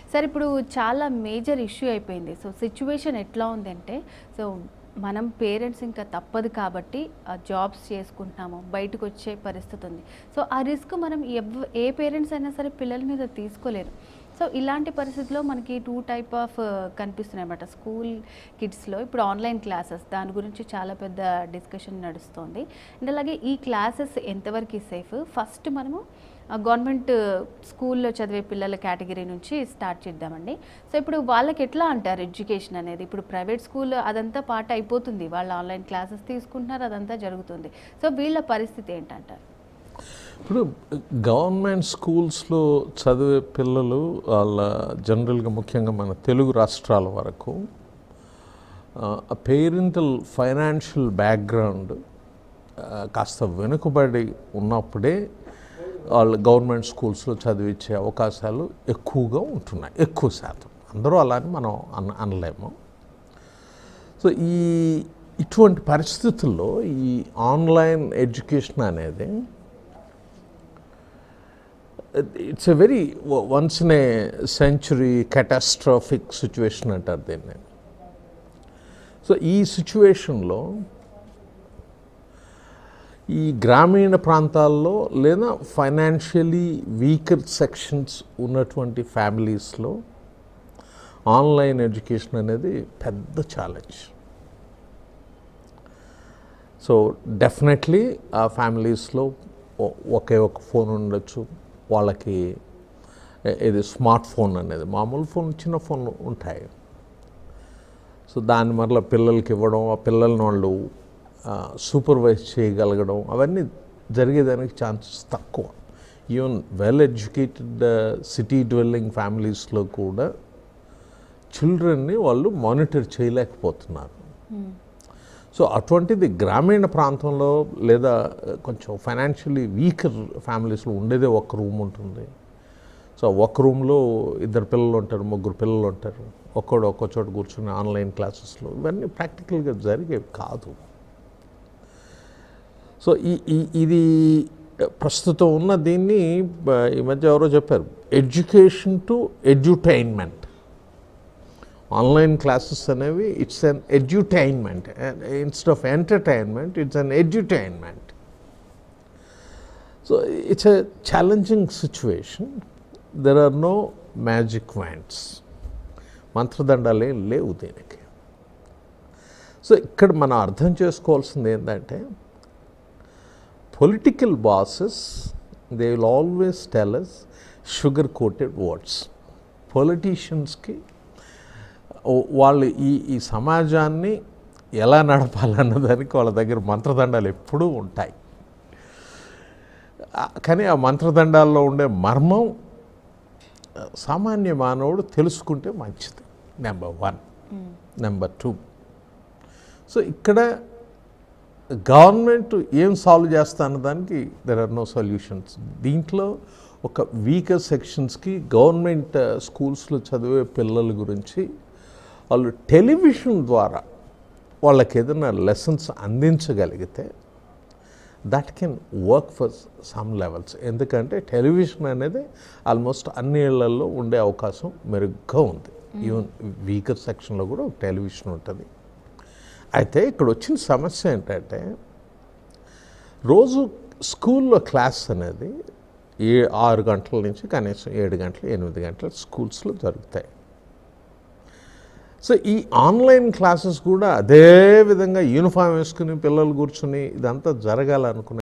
sir ఇప్పుడు చాలా major issue అయిపోయింది సో సిచ్యువేషన్ ఎట్లా ఉందంటే సో మనం పేరెంట్స్ ఇంకా తప్పదు కాబట్టి జాబ్స్ చేసుకుంటున్నాము బయటకు వచ్చే పరిస్థితి ఉంది సో ఆ రిస్క్ మనం ఎవ్ ఏ పేరెంట్స్ అయినా సరే పిల్లల మీద తీసుకోలేరు సో ఇలాంటి పరిస్థితిలో మనకి టూ టైప్ ఆఫ్ కనిపిస్తున్నాయి అన్నమాట స్కూల్ కిడ్స్లో ఇప్పుడు ఆన్లైన్ క్లాసెస్ దాని గురించి చాలా పెద్ద డిస్కషన్ నడుస్తోంది అండ్ అలాగే ఈ క్లాసెస్ ఎంతవరకు సేఫ్ ఫస్ట్ మనము గవర్నమెంట్ స్కూల్లో చదివే పిల్లల కేటగిరీ నుంచి స్టార్ట్ చేద్దామండి సో ఇప్పుడు వాళ్ళకి ఎట్లా అంటారు ఎడ్యుకేషన్ అనేది ఇప్పుడు ప్రైవేట్ స్కూల్ అదంతా పాట అయిపోతుంది వాళ్ళు ఆన్లైన్ క్లాసెస్ తీసుకుంటున్నారు అదంతా జరుగుతుంది సో వీళ్ళ పరిస్థితి ఏంటంటారు ఇప్పుడు గవర్నమెంట్ స్కూల్స్లో చదివే పిల్లలు వాళ్ళ జనరల్గా ముఖ్యంగా మన తెలుగు రాష్ట్రాల వరకు పేరెంటల్ ఫైనాన్షియల్ బ్యాక్గ్రౌండ్ కాస్త వెనుకబడి ఉన్నప్పుడే వాళ్ళు గవర్నమెంట్ స్కూల్స్లో చదివించే అవకాశాలు ఎక్కువగా ఉంటున్నాయి ఎక్కువ శాతం అందరూ అలా అని మనం అన అనలేము సో ఈ ఇటువంటి పరిస్థితుల్లో ఈ ఆన్లైన్ ఎడ్యుకేషన్ అనేది it's a very once in a century catastrophic situation అంటారు దీన్ని సో ఈ సిచ్యువేషన్లో ఈ గ్రామీణ ప్రాంతాల్లో లేదా ఫైనాన్షియలీ వీకర్ సెక్షన్స్ ఉన్నటువంటి ఫ్యామిలీస్లో ఆన్లైన్ ఎడ్యుకేషన్ అనేది పెద్ద ఛాలెంజ్ సో డెఫినెట్లీ ఆ ఫ్యామిలీస్లో ఒకే ఒక ఫోన్ ఉండొచ్చు వాళ్ళకి ఇది స్మార్ట్ ఫోన్ అనేది మామూలు ఫోన్ చిన్న ఫోన్ ఉంటాయి సో దాని మరల పిల్లలకి ఇవ్వడం ఆ పిల్లల్ని వాళ్ళు సూపర్వైజ్ చేయగలగడం అవన్నీ జరిగేదానికి ఛాన్సెస్ తక్కువ even well educated city dwelling ఫ్యామిలీస్లో కూడా చిల్డ్రన్ని వాళ్ళు మానిటర్ చేయలేకపోతున్నారు సో అటువంటిది గ్రామీణ ప్రాంతంలో లేదా కొంచెం ఫైనాన్షియలీ వీకర్ ఫ్యామిలీస్లో ఉండేదే ఒక రూమ్ ఉంటుంది సో ఒక రూమ్లో ఇద్దరు పిల్లలు ఉంటారు ముగ్గురు పిల్లలు ఉంటారు ఒక్కడు ఒక్కో చోట కూర్చుని ఆన్లైన్ క్లాసెస్లో ఇవన్నీ ప్రాక్టికల్గా జరిగేవి కాదు సో ఈ ఈ- ఇది ప్రస్తుతం ఉన్న దీన్ని బ- ఈ మధ్య ఎవరో చెప్పారు education to edutainment online classes అనేవి it's an edutainment instead of entertainment it's an edutainment so it's a challenging situation there are no magic wands మంత్రదండాలు ఏం లేవు దీనికి సో ఇక్కడ మనం అర్థం చేసుకోవాల్సింది ఏంటంటే political bosses they will always tell us sugar coated words పొలిటీషియన్స్కి వాళ్ళు ఈ ఈ సమాజాన్ని ఎలా నడపాలన్న దానికి వాళ్ళ దగ్గర మంత్రదండాలు ఎప్పుడూ ఉంటాయి ఆ, కానీ ఆ మంత్రదండాల్లో ఉండే మర్మం ఆ, సామాన్య మానవుడు తెలుసుకుంటే మంచిది number one number two so ఇక్కడ గవర్నమెంట్ ఏం సాల్వ్ చేస్తా అన్న దానికి దెర్ ఆర్ నో సొల్యూషన్స్ దీంట్లో ఒక వీకర్ సెక్షన్స్కి గవర్నమెంట్ స్కూల్స్లో చదివే పిల్లల గురించి వాళ్ళు టెలివిజన్ ద్వారా వాళ్ళకి ఏదైనా లెసన్స్ అందించగలిగితే that can work for some levels ఎందుకంటే టెలివిజన్ అనేది ఆల్మోస్ట్ అన్ని ఇళ్లలో ఉండే అవకాశం మెరుగ్గా ఉంది ఈవెన్ వీకర్ సెక్షన్లో కూడా ఒక టెలివిజన్ ఉంటుంది అయితే ఇక్కడ వచ్చిన సమస్య ఏంటంటే రోజు స్కూల్లో క్లాస్ అనేది ఏ ఆరు గంటల నుంచి కనీసం ఏడు గంటలు ఎనిమిది గంటలు స్కూల్స్లో జరుగుతాయి సో ఈ ఆన్లైన్ క్లాసెస్ కూడా అదే విధంగా యూనిఫామ్ వేసుకుని పిల్లలు కూర్చుని ఇదంతా జరగాలనుకునే